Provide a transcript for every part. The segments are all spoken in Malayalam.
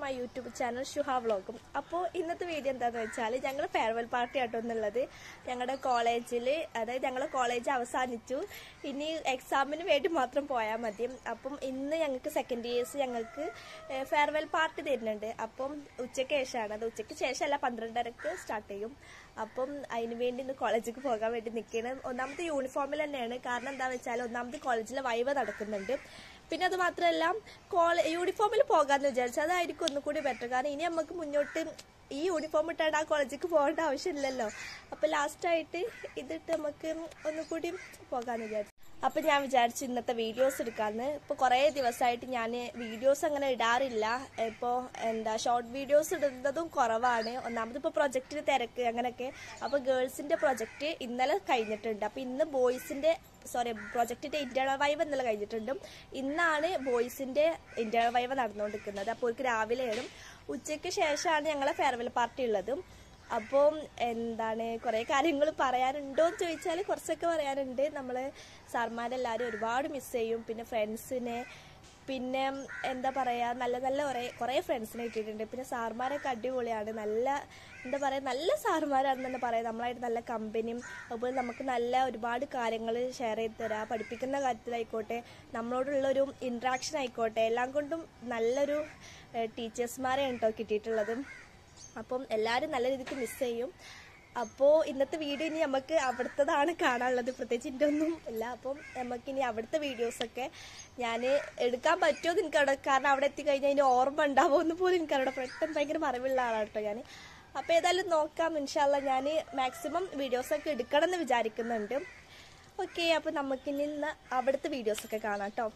മൈ യൂട്യൂബ് ചാനൽ ഷുഹ വ്ളോഗും അപ്പോൾ ഇന്നത്തെ വീഡിയോ എന്താണെന്ന് വെച്ചാൽ ഞങ്ങൾ ഫെയർവെൽ പാർട്ടി ആട്ടോ എന്നുള്ളത് ഞങ്ങളുടെ കോളേജിൽ അതായത് ഞങ്ങളുടെ കോളേജ് അവസാനിച്ചു ഇനി എക്സാമിന് വേണ്ടി മാത്രം പോയാൽ മതി അപ്പം ഇന്ന് ഞങ്ങൾക്ക് സെക്കൻഡ് ഇയേഴ്സ് ഞങ്ങൾക്ക് ഫെയർവെൽ പാർട്ടി തരുന്നുണ്ട് അപ്പം ഉച്ചയ്ക്ക് ശേഷമാണ് അത് ഉച്ചയ്ക്ക് ശേഷമല്ല പന്ത്രണ്ടരക്ക് സ്റ്റാർട്ട് ചെയ്യും അപ്പം അതിന് വേണ്ടി ഇന്ന് കോളേജിലേക്ക് പോകാൻ വേണ്ടി നിൽക്കുകയാണ് ഒന്നാമത്തെ യൂണിഫോമിൽ തന്നെയാണ് കാരണം എന്താണെന്ന് വെച്ചാൽ ഒന്നാമത് കോളേജിലെ വൈവ നടക്കുന്നുണ്ട് പിന്നെ അത് മാത്രമല്ല കോളേ യൂണിഫോമിൽ പോകാമെന്ന് വിചാരിച്ചു അതായിരിക്കും ഒന്നുകൂടി ബെറ്റർ കാരണം ഇനി നമുക്ക് മുന്നോട്ട് ഈ യൂണിഫോം ഇട്ടാണ്ട് ആ കോളേജിലേക്ക് പോകേണ്ട ആവശ്യമില്ലല്ലോ അപ്പോൾ ലാസ്റ്റായിട്ട് ഇതിട്ട് നമുക്ക് ഒന്നുകൂടി പോകാമെന്ന് വിചാരിച്ചു അപ്പം ഞാൻ വിചാരിച്ചു ഇന്നത്തെ വീഡിയോസ് എടുക്കാമെന്ന് ഇപ്പോൾ കുറേ ദിവസമായിട്ട് ഞാൻ വീഡിയോസ് അങ്ങനെ ഇടാറില്ല ഇപ്പോൾ എന്താ ഷോർട്ട് വീഡിയോസ് ഇടുന്നതും കുറവാണ് ഒന്നാമത് ഇപ്പോൾ പ്രൊജക്റ്റിന് തിരക്ക് അങ്ങനെയൊക്കെ അപ്പോൾ ഗേൾസിൻ്റെ പ്രൊജക്റ്റ് ഇന്നലെ കഴിഞ്ഞിട്ടുണ്ട് അപ്പോൾ ഇന്ന് ബോയ്സിൻ്റെ സോറി പ്രൊജക്റ്റിൻ്റെ ഇന്റേണൽ വൈവ് ഇന്നലെ കഴിഞ്ഞിട്ടുണ്ട് ഇന്നാണ് ബോയ്സിൻ്റെ ഇന്റേണൽ വൈവ് നടന്നുകൊണ്ടിരിക്കുന്നത് അപ്പോൾ അവർക്ക് രാവിലെയാണ് ഉച്ചയ്ക്ക് ശേഷമാണ് ഞങ്ങളെ ഫെയർവെൽ പാർട്ടി ഉള്ളത് അപ്പോൾ എന്താണ് കുറേ കാര്യങ്ങൾ പറയാനുണ്ടോ എന്ന് ചോദിച്ചാൽ കുറച്ചൊക്കെ പറയാനുണ്ട് നമ്മൾ സാർമാരെല്ലാവരും ഒരുപാട് മിസ് ചെയ്യും പിന്നെ ഫ്രണ്ട്സിനെ പിന്നെ എന്താ പറയുക നല്ല നല്ല കുറേ കുറേ ഫ്രണ്ട്സിനെ കിട്ടിയിട്ടുണ്ട് പിന്നെ സാർമാരൊക്കെ അടിപൊളിയാണ് നല്ല എന്താ പറയുക നല്ല സാറുമാരാണെന്ന് തന്നെ പറയാം നമ്മളായിട്ട് നല്ല കമ്പനിയും അതുപോലെ നമുക്ക് നല്ല ഒരുപാട് കാര്യങ്ങൾ ഷെയർ ചെയ്ത് തരാം പഠിപ്പിക്കുന്ന കാര്യത്തിലായിക്കോട്ടെ നമ്മളോടുള്ള ഒരു ഇൻട്രാക്ഷൻ ആയിക്കോട്ടെ എല്ലാം കൊണ്ടും നല്ലൊരു ടീച്ചേഴ്സ്മാരെയാണ് കേട്ടോ കിട്ടിയിട്ടുള്ളത് അപ്പം എല്ലാവരും നല്ല രീതിക്ക് മിസ് ചെയ്യും അപ്പോൾ ഇന്നത്തെ വീഡിയോ ഇനി നമുക്ക് അവിടുത്തതാണ് കാണാനുള്ളത് പ്രത്യേകിച്ച് എൻ്റെ ഒന്നും ഇല്ല അപ്പം നമുക്ക് ഇനി അവിടുത്തെ വീഡിയോസൊക്കെ ഞാൻ എടുക്കാൻ പറ്റുമോ എന്ന് എനിക്ക് അവിടെ കാരണം അവിടെ എത്തിക്കഴിഞ്ഞാൽ ഇനി ഓർമ്മ ഉണ്ടാവുമോ എന്ന് പോലും എനിക്ക് അവിടെ പെട്ടെന്ന് ഭയങ്കര മറിവുള്ള ആളാണ് കേട്ടോ ഞാൻ അപ്പോൾ ഏതായാലും നോക്കാം ഇൻഷാല്ല ഞാൻ മാക്സിമം വീഡിയോസൊക്കെ എടുക്കണം എന്ന് വിചാരിക്കുന്നുണ്ട് ഓക്കെ അപ്പോൾ നമുക്കിനി ഇന്ന് അവിടുത്തെ വീഡിയോസൊക്കെ കാണാം കേട്ടോ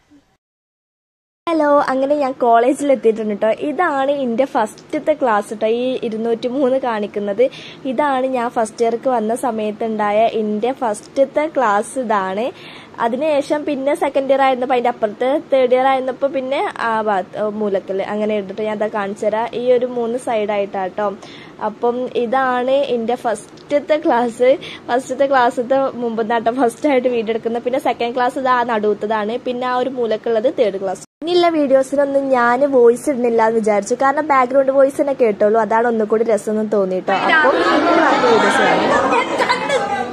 ഹലോ അങ്ങനെ ഞാൻ കോളേജിൽ എത്തിയിട്ടുണ്ട് കേട്ടോ ഇതാണ് എൻ്റെ ഫസ്റ്റത്തെ ക്ലാസ് കേട്ടോ ഈ ഇരുന്നൂറ്റി മൂന്ന് കാണിക്കുന്നത് ഇതാണ് ഞാൻ ഫസ്റ്റ് ഇയർക്ക് വന്ന സമയത്തുണ്ടായ എൻ്റെ ഫസ്റ്റത്തെ ക്ലാസ് ഇതാണ് അതിനുശേഷം പിന്നെ സെക്കൻഡ് ഇയർ ആയിരുന്നപ്പോൾ അതിൻ്റെ അപ്പുറത്ത് തേർഡ് ഇയർ ആയിരുന്നപ്പോൾ പിന്നെ ആ ഭാഗത്ത് മൂലക്കൽ അങ്ങനെ എടുത്തിട്ട് ഞാൻ അതാ കാണിച്ചു തരാം ഈ ഒരു മൂന്ന് സൈഡായിട്ടാട്ടോ അപ്പം ഇതാണ് എൻ്റെ ഫസ്റ്റത്തെ ക്ലാസ് ഫസ്റ്റത്തെ ക്ലാസ്സത്തെ മുമ്പെന്നാട്ടോ ഫസ്റ്റ് ആയിട്ട് വീഡിയോ എടുക്കുന്നത് പിന്നെ സെക്കൻഡ് ക്ലാസ് ഇതാ നടുവത്തതാണ് പിന്നെ ആ ഒരു മൂലക്കുള്ളത് തേർഡ് ക്ലാസ് ഇനിയുള്ള വീഡിയോസിനൊന്നും ഞാൻ വോയിസ് ഇടുന്നില്ല എന്ന് വിചാരിച്ചു കാരണം ബാക്ക്ഗ്രൗണ്ട് വോയിസ് തന്നെ കേട്ടോളൂ അതാണ് ഒന്നുകൂടി രസം തോന്നിട്ടോ അപ്പം ബാക്കി വീഡിയോസ് കാണാം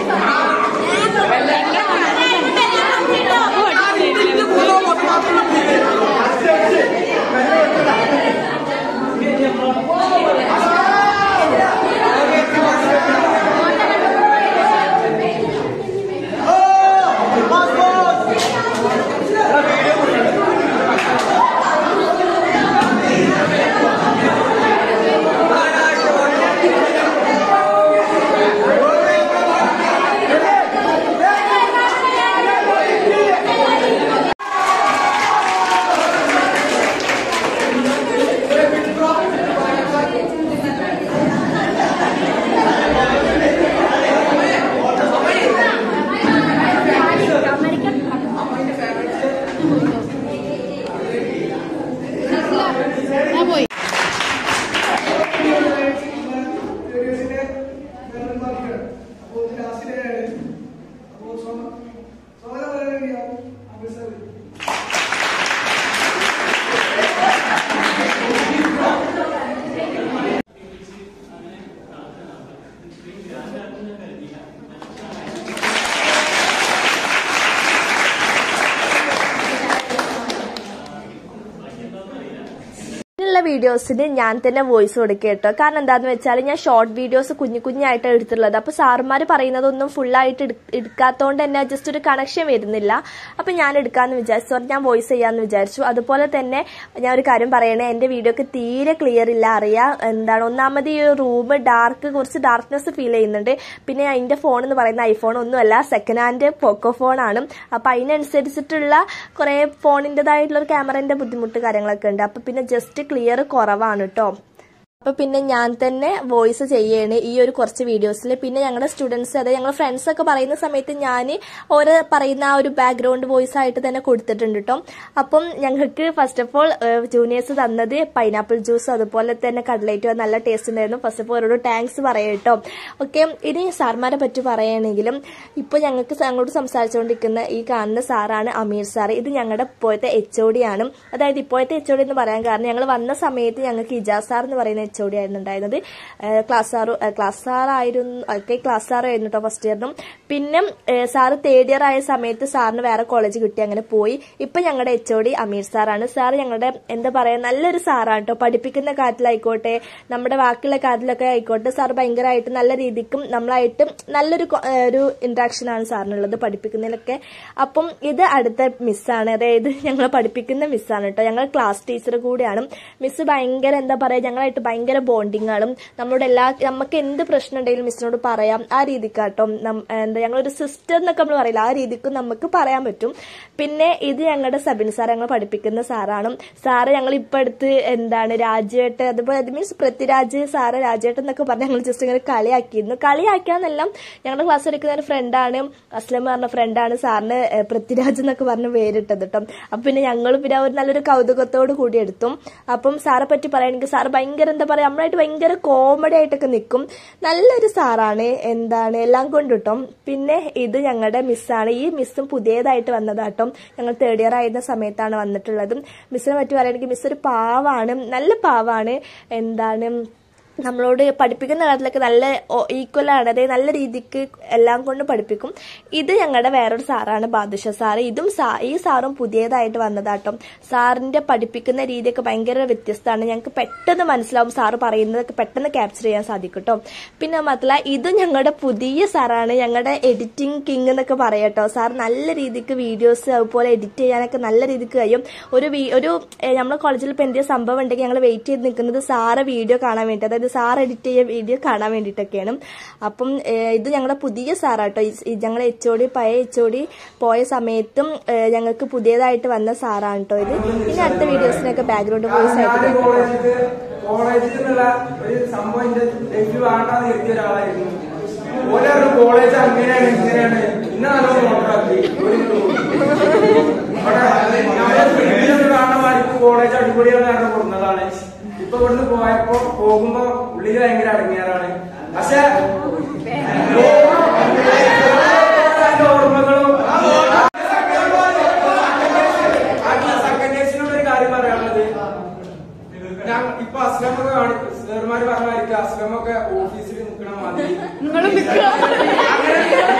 Thank you. വീഡിയോസിന് ഞാൻ തന്നെ വോയിസ് കൊടുക്കുക കേട്ടോ കാരണം എന്താണെന്ന് വെച്ചാൽ ഞാൻ ഷോർട്ട് വീഡിയോസ് കുഞ്ഞു കുഞ്ഞായിട്ടാണ് എടുത്തിട്ടുള്ളത് അപ്പോൾ സാറുമാർ പറയുന്നതൊന്നും ഫുള്ളായിട്ട് എടുക്കാത്തതുകൊണ്ട് തന്നെ ജസ്റ്റ് ഒരു കണക്ഷൻ വരുന്നില്ല അപ്പം ഞാൻ എടുക്കാമെന്ന് വിചാരിച്ചു So, ഞാൻ വോയിസ് ചെയ്യാമെന്ന് വിചാരിച്ചു അതുപോലെ തന്നെ ഞാൻ ഒരു കാര്യം പറയണേ എൻ്റെ വീഡിയോക്ക് തീരെ ക്ലിയർ ഇല്ല അറിയാം എന്താണ് ഒന്നാമത് ഈ റൂം ഡാർക്ക് കുറച്ച് ഡാർക്ക്നെസ് ഫീൽ ചെയ്യുന്നുണ്ട് പിന്നെ അതിൻ്റെ ഫോൺ എന്ന് പറയുന്ന ഐഫോൺ ഒന്നുമല്ല സെക്കൻഡ് ഹാൻഡ് പോക്കോ ഫോണാണ് അപ്പം അതിനനുസരിച്ചിട്ടുള്ള കുറേ ഫോണിൻ്റെതായിട്ടുള്ള ഒരു ക്യാമറേൻ്റെ ബുദ്ധിമുട്ട് കാര്യങ്ങളൊക്കെ ഉണ്ട് അപ്പം പിന്നെ ജസ്റ്റ് ക്ലിയർ കുറവാണ് കേട്ടോ അപ്പൊ പിന്നെ ഞാൻ തന്നെ വോയിസ് ചെയ്യാണ് ഈ ഒരു കുറച്ച് വീഡിയോസിൽ പിന്നെ ഞങ്ങളുടെ സ്റ്റുഡൻസ് അതായത് ഞങ്ങളുടെ ഫ്രണ്ട്സ് ഒക്കെ പറയുന്ന സമയത്ത് ഞാൻ ഓരോ പറയുന്ന ആ ഒരു ബാക്ക്ഗ്രൗണ്ട് വോയിസ് ആയിട്ട് തന്നെ കൊടുത്തിട്ടുണ്ട് കേട്ടോ അപ്പം ഞങ്ങൾക്ക് ഫസ്റ്റ് ഓഫ് ഓൾ ജൂനിയേഴ്സ് തന്നത് പൈനാപ്പിൾ ജ്യൂസ് അതുപോലെ തന്നെ കട്ലേറ്റ് നല്ല ടേസ്റ്റ് ഉണ്ടായിരുന്നു ഫസ്റ്റ് ഓഫ് ഓൾ അവരോട് താങ്ക്സ് പറയാം കേട്ടോ ഓക്കെ ഇനി സാർമാരെ പറ്റി പറയുകയാണെങ്കിലും ഇപ്പോൾ ഞങ്ങൾക്ക് ഞങ്ങളോട് സംസാരിച്ചുകൊണ്ടിരിക്കുന്ന ഈ കാണുന്ന സാറാണ് അമീർ സാർ ഇത് ഞങ്ങളുടെ ഇപ്പോഴത്തെ എച്ച് ഒ ഡി ആണ് അതായത് ഇപ്പോഴത്തെ എച്ച് ഒ ഡി എന്ന് പറയാൻ കാരണം ഞങ്ങൾ വന്ന സമയത്ത് ഞങ്ങൾക്ക് ഇജാസ് സാർ എന്ന് പറയുന്ന എച്ച് ഒ ഡി ആയിരുന്നു ഉണ്ടായിരുന്നത് ക്ലാസ് സാർ ക്ലാസ് സാറായിരുന്നു ഒക്കെ ക്ലാസ് സാറായിരുന്നു കേട്ടോ ഫസ്റ്റ് ഇയറിനും പിന്നെ സാറ് തേർഡ് ഇയർ ആയ സമയത്ത് സാറിന് വേറെ കോളേജ് കിട്ടി അങ്ങനെ പോയി ഇപ്പൊ ഞങ്ങളുടെ എച്ച് ഒ ഡി അമീർ സാറാണ് സാർ ഞങ്ങളുടെ എന്താ പറയാ നല്ലൊരു സാറാണ് കേട്ടോ പഠിപ്പിക്കുന്ന കാര്യത്തിലായിക്കോട്ടെ നമ്മുടെ ബാക്കിയുള്ള കാര്യത്തിലൊക്കെ ആയിക്കോട്ടെ സാർ ഭയങ്കരമായിട്ട് നല്ല രീതിക്കും നമ്മളായിട്ട് നല്ലൊരു കൊ- ഏഹ് ഒരു ഇന്ററാക്ഷൻ ആണ് സാറിനുള്ളത് പഠിപ്പിക്കുന്നതിലൊക്കെ അപ്പം ഇത് അടുത്ത മിസ്സാണ് അതായത് ഞങ്ങളെ പഠിപ്പിക്കുന്ന മിസ്സാണ് കേട്ടോ ഞങ്ങൾ ക്ലാസ് ടീച്ചർ കൂടിയാണ് മിസ് ഭയങ്കര എന്താ പറയാ ഞങ്ങളായിട്ട് ഭയങ്കര ബോണ്ടിങ് ആണ് നമ്മളോട് എല്ലാ നമുക്ക് എന്ത് പ്രശ്നം ഉണ്ടെങ്കിലും മിസ്സിനോട് പറയാം ആ രീതിക്കാട്ടോ നം- എന്താ ഞങ്ങളൊരു സിസ്റ്റർ എന്നൊക്കെ നമ്മൾ പറയില്ല ആ രീതിക്ക് നമുക്ക് പറയാൻ പറ്റും പിന്നെ ഇത് ഞങ്ങളുടെ സബിൻ സാർ ഞങ്ങൾ പഠിപ്പിക്കുന്ന സാറാണ് സാറ് ഞങ്ങൾ ഇപ്പൊ അടുത്ത് എന്താണ് രാജേട്ട് അതുപോലെ അത് മീൻസ് പൃഥ്വിരാജ് സാറ് രാജേട്ടൻ എന്നൊക്കെ പറഞ്ഞ് ഞങ്ങൾ ജസ്റ്റ് ഇങ്ങനെ കളിയാക്കിയിരുന്നു കളിയാക്കിയാന്നെല്ലാം ഞങ്ങളുടെ ക്ലാസ് എടുക്കുന്ന ഒരു ഫ്രണ്ടാണ് അസ്ലം പറഞ്ഞ ഫ്രണ്ടാണ് സാറിന് ഏഹ്, പൃഥ്വിരാജ് എന്നൊക്കെ പറഞ്ഞ് പേരിട്ടത് കേട്ടോ അപ്പൊ പിന്നെ ഞങ്ങൾ പിന്നെ ഒരു നല്ലൊരു കൗതുകത്തോട് കൂടി എടുത്തു അപ്പം സാറെ പറ്റി പറയുകയാണെങ്കിൽ സാറ് ഭയങ്കര എന്താ പറയാ നമ്മളായിട്ട് ഭയങ്കര കോമഡി ആയിട്ടൊക്കെ നിൽക്കും നല്ലൊരു സാറാണ് എന്താണ് എല്ലാം കൊണ്ടും കേട്ടോ പിന്നെ ഇത് ഞങ്ങളുടെ മിസ്സാണ് ഈ മിസ്സും പുതിയതായിട്ട് വന്നതാട്ടോ ഞങ്ങൾ തേർഡ് ഇയർ ആയിരുന്ന സമയത്താണ് വന്നിട്ടുള്ളത് മിസ്സിനെ പറ്റി പറയുകയാണെങ്കിൽ മിസ് ഒരു പാവാണ് നല്ല പാവാണ് എന്താണ് നമ്മളോട് പഠിപ്പിക്കുന്ന കാര്യത്തിലൊക്കെ നല്ല ഈക്വൽ ആണ് അതായത് നല്ല രീതിക്ക് എല്ലാം കൊണ്ട് പഠിപ്പിക്കും ഇത് ഞങ്ങളുടെ വേറൊരു സാറാണ് ബാദുഷ സാറ് ഇതും സാ ഈ സാറും പുതിയതായിട്ട് വന്നതാട്ടോ സാറിന്റെ പഠിപ്പിക്കുന്ന രീതിയൊക്കെ ഭയങ്കര വ്യത്യസ്തമാണ് ഞങ്ങൾക്ക് പെട്ടെന്ന് മനസ്സിലാവും സാറ് പറയുന്നതൊക്കെ പെട്ടെന്ന് ക്യാപ്ചർ ചെയ്യാൻ സാധിക്കും കേട്ടോ പിന്നെ മാത്രമല്ല ഇത് ഞങ്ങളുടെ പുതിയ സാറാണ് ഞങ്ങളുടെ എഡിറ്റിംഗ് കിങ് എന്നൊക്കെ പറയാട്ടോ സാർ നല്ല രീതിക്ക് വീഡിയോസ് അതുപോലെ എഡിറ്റ് ചെയ്യാനൊക്കെ നല്ല രീതിക്ക് കഴിയും ഒരു വീ- ഒരു ഏഹ്, നമ്മുടെ കോളേജിൽ ഇപ്പൊ എന്തെങ്കിലും സംഭവം ഉണ്ടെങ്കിൽ ഞങ്ങൾ വെയിറ്റ് ചെയ്ത് നിൽക്കുന്നത് സാറ് വീഡിയോ കാണാൻ വേണ്ടി അതായത് സാർ എഡിറ്റ് ചെയ്ത വീഡിയോ കാണാൻ വേണ്ടിയിട്ടൊക്കെയാണ് അപ്പം ഏഹ്, ഇത് ഞങ്ങളുടെ പുതിയ സാറാട്ടോ ഞങ്ങൾ എച്ച് ഒ ഡി പഴയ എച്ച് ഒ ഡി പോയ സമയത്തും ഏഹ്, ഞങ്ങൾക്ക് പുതിയതായിട്ട് വന്ന സാറാണ് കേട്ടോ ഇത് ഇനി അടുത്ത വീഡിയോസിനൊക്കെ ബാക്ക്ഗ്രൗണ്ട് വോയിസ് ആയിട്ട് ഞാൻ കേൾക്കാം. കോളേജിൽ കോളേജിൽ നിന്നുള്ള ഒരു സംഭവം എന്റെ ലൈഫിൽ വേണ്ടാന്ന് എത്തിയ ഒരാളായിരുന്നു ഓരോ കോളേജ് അങ്ങനെയാണ് ഇങ്ങനെയാണ് ഇന്ന നല്ല നോട്ടാക്കി കാണുമാർക്ക് കോളേജ് അടിപൊളിയാണ് കാരണം കൊടുക്കുന്നതാണ് ഇപ്പൊ ഇവിടുന്ന് പോയപ്പോ പോകുമ്പോ ഉള്ളിൽ ഭയങ്കര അടങ്ങിയാറാണ് പക്ഷെ ഓർമ്മകളും സെക്കൻഡ് ഇയേഴ്സിനോട് ഒരു കാര്യം പറയാനുള്ളത് ഞാൻ ഇപ്പൊ അസ്ലമൊക്കെ കാണിക്കും സാറുമാര് പറഞ്ഞായിരിക്കും അസ്ലമൊക്കെ ഓഫീസിൽ നിൽക്കണ മാതിരി അങ്ങനെ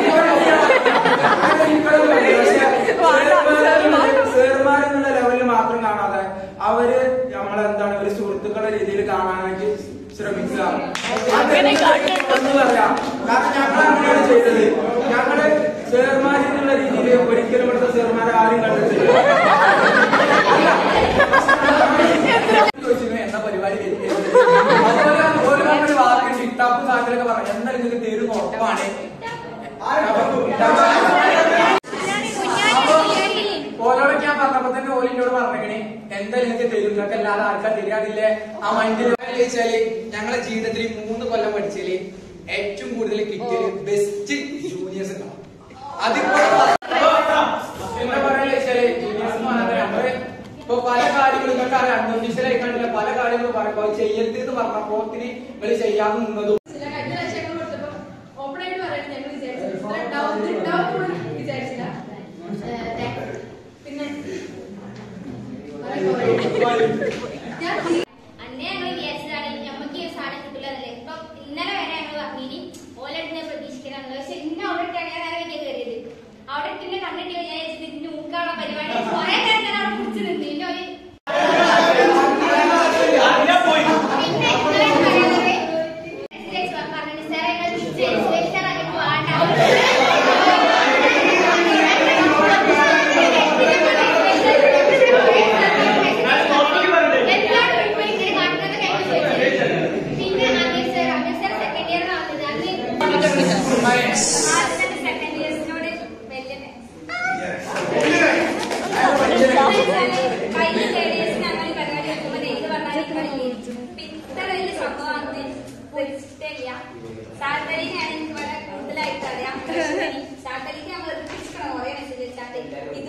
സാറുമാരെന്നുള്ള ലെവലിൽ മാത്രം കാണാതെ അവര് നമ്മളെന്താണ് ഒരു സുഹൃത്തുക്കളുടെ രീതിയിൽ കാണാനായിട്ട് ശ്രമിക്കുക എന്ന് പറയാം കാരണം ഞങ്ങൾ അങ്ങനെയാണ് ചെയ്തത് ഞങ്ങള് സാറുമാർ എന്നുള്ള രീതിയിൽ ഒരിക്കലും ഇവിടുത്തെ സാറുമാരെ ആരും കണ്ടിട്ടില്ല ചോദിച്ചിരുന്നു എന്താ പരിപാടി വരുന്നത്? അതുപോലെ ഓരോ ഒരു വാക്കുണ്ട് ഇട്ടാപ്പ് സാക്കിലൊക്കെ പറഞ്ഞു എന്താ നിങ്ങൾക്ക് തീരുന്ന ഉറപ്പാണ് ഓലോടൊക്കെ ഞാൻ പറഞ്ഞപ്പോ തന്നെ ഓല് എന്നോട് പറഞ്ഞേ എന്താ നിങ്ങൾക്ക് തരും നിങ്ങൾക്ക് അല്ലാതെ ആർക്കാ തരാതില്ലേ ആ മൈൻഡിൽ ചോദിച്ചാല് ഞങ്ങളെ ജീവിതത്തിൽ മൂന്ന് കൊല്ലം പഠിച്ചാല് ഏറ്റവും കൂടുതൽ കിട്ടിയത് ബെസ്റ്റ് ജൂനിയേഴ്സ് ഉണ്ടാവും അതിപ്പോ എന്താ പറയാ വെച്ചാല് ജൂനിയേഴ്സ് എന്ന് പറഞ്ഞാൽ നമ്മള് ഇപ്പൊ പല കാര്യങ്ങളും നിങ്ങൾക്ക് അറിയാം അൺഒഫീഷ്യൽ ആയിക്കാണ്ടില്ല പല കാര്യങ്ങളും പറയുമ്പോ അത് ചെയ്യരുത് എന്ന് പറഞ്ഞപ്പോ നിങ്ങൾ ചെയ്യാതെ നിന്നതും ചില കഴിഞ്ഞ പ്രാവശ്യം ഞങ്ങൾ കൊടുത്തപ്പോ ഓപ്പൺ ആയിട്ട് പറയാൻ ഞങ്ങൾ വിചാരിച്ചു ഇത്ര ഡൗട്ട് ഉണ്ടാവും പോലും വിചാരിച്ചില്ല ഏഹ്, thanks. പിന്നെ ഞാൻ അന്നേ ഞങ്ങൾ വിചാരിച്ചതാണ് ഞമ്മക്ക് ഈ ഒരു സാധനം കിട്ടില്ലതല്ലേ ഇപ്പൊ ഇന്നലെ വരെ ഞങ്ങൾ പറഞ്ഞിനി ഓലെടുത്ത് പ്രതീക്ഷിക്കണം പക്ഷെ ഇന്ന അവിടെ ഇട്ടാണ് ഞാൻ നേരെ വലിയ കയറിയത് അവിടെ ഇട്ടിന്റെ കണ്ടിട്ട് ഞാൻ വിചാരിച്ചത് ഇതിന്റെ ഊക്കാനുള്ള പരിപാടി കുറെ നേരം ഞാൻ അവിടെ പിടിച്ചു നിന്നു ഇന്നെ ഒരു ആദ്യത്തെ സെക്കൻഡ് ഇയേഴ്സിനോട് വലിയ കഴിഞ്ഞ തേർഡ് ഇയേഴ്സ് ഞങ്ങൾ ഈ പരിപാടി വെക്കുമ്പോൾ ഇത് പറഞ്ഞാൽ ഇവരില്ലേ ഇത്ര വലിയ സംഭവമാണെന്ന് പ്രതീക്ഷിച്ചിട്ടില്ല സാർത്തലിനെയാണ് എനിക്ക് വളരെ കൂടുതലായിട്ട് അറിയാം സാർത്തലിക്ക് ഞങ്ങൾ എത്തിച്ചിരിക്കണം കുറേ മെസ്സേജ് വെച്ചാൽ ഇത്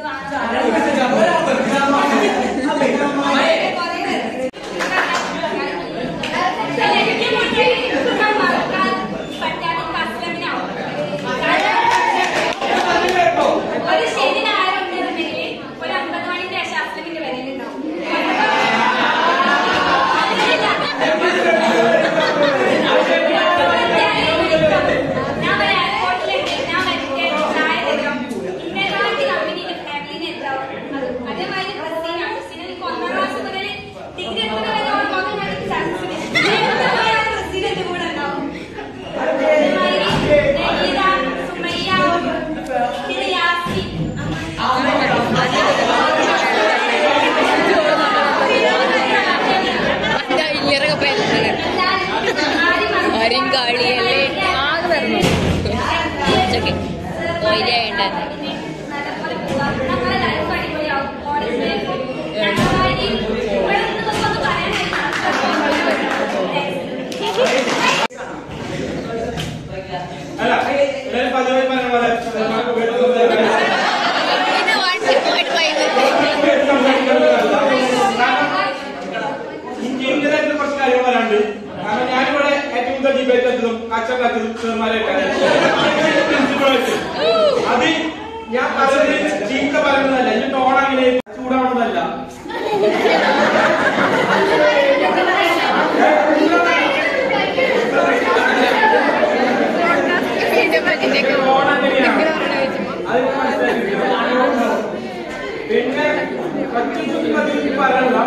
ഒരു ശനി ഞായർ ഉണ്ടെന്നുണ്ടെങ്കിൽ ഒരു അമ്പത് മണിന്റെ ശേഷം അസ്ലമിന്റെ വിലയിലുണ്ടാവും ഞാൻ ഒരു എയർപോർട്ടിലുണ്ട് ഞാൻ മറ്റേ ചായ തരാം ഇന്നേക്കാട്ടി കമ്പനിയുടെ ഫാമിലിനെ എന്താവും അത് അതേമാതിരി ക്രിസ്റ്റീന ക്രിസ്റ്റീന എനിക്ക് ഒന്നാം ക്ലാസ് മുതൽ ഡിഗ്രി എടുക്കുന്ന വരെ ഓൾ നോക്കാൻ വേണ്ടി ചാൻസ് ക്രിസ്റ്റീന എന്റെ കൂടെ ഉണ്ടാവും അതേമാതിരി നഗീര സുമയ്യ പിന്നെ യാസി കരിങ്കാളിയല്ലേ ആകെ വരണം ഉച്ചക്ക് തൊയിലായുണ്ട് അല്ല എല്ലാവരും പതിവായി പറഞ്ഞ പോലെ പിന്നെ വാട്സപ്പുമായിട്ട് വൈകുന്നേരം ഇന്ത്യയിലായിട്ട് കുറച്ച് കാര്യങ്ങൾ പറയാനുണ്ട് കാരണം ഞാനിവിടെ ഏറ്റവും കൂടുതൽ ഡിബേറ്റ് എത്തും കച്ചവടം എത്തും ചെറുമാരായിട്ടാണ് അത് ഞാൻ പറയുന്നത് ചീത്ത പറയുന്നതല്ല എന്റെ ടോൺ അങ്ങനെ ചൂടാവുന്നതല്ല ടോൺ അങ്ങനെയാണ് അത് ഞാൻ മനസ്സിലാക്കിയിട്ടുണ്ട്. പിന്നെ പറ്റി ചുറ്റി പറ്റി ചുറ്റി പറയണ്ട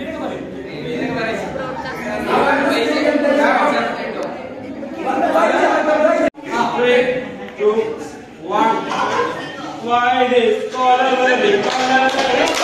Three, two, one. Why this color?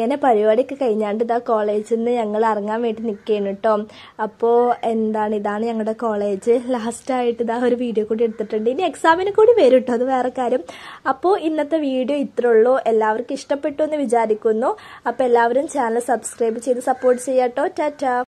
അങ്ങനെ പരിപാടിയൊക്കെ കഴിഞ്ഞാണ്ട് ഇതാ കോളേജിൽ നിന്ന് ഞങ്ങൾ ഇറങ്ങാൻ വേണ്ടി നിൽക്കുകയാണ് കേട്ടോ അപ്പോൾ എന്താണ് ഇതാണ് ഞങ്ങളുടെ കോളേജ് ലാസ്റ്റായിട്ട് ഇതാ ഒരു വീഡിയോ കൂടി എടുത്തിട്ടുണ്ട് ഇനി എക്സാമിന് കൂടി വരും കേട്ടോ അത് വേറെ കാര്യം അപ്പോൾ ഇന്നത്തെ വീഡിയോ ഇത്രേ ഉള്ളൂ എല്ലാവർക്കും ഇഷ്ടപ്പെട്ടു എന്ന് വിചാരിക്കുന്നു അപ്പോൾ എല്ലാവരും ചാനൽ സബ്സ്ക്രൈബ് ചെയ്ത് സപ്പോർട്ട് ചെയ്യാട്ടോ ടാറ്റാ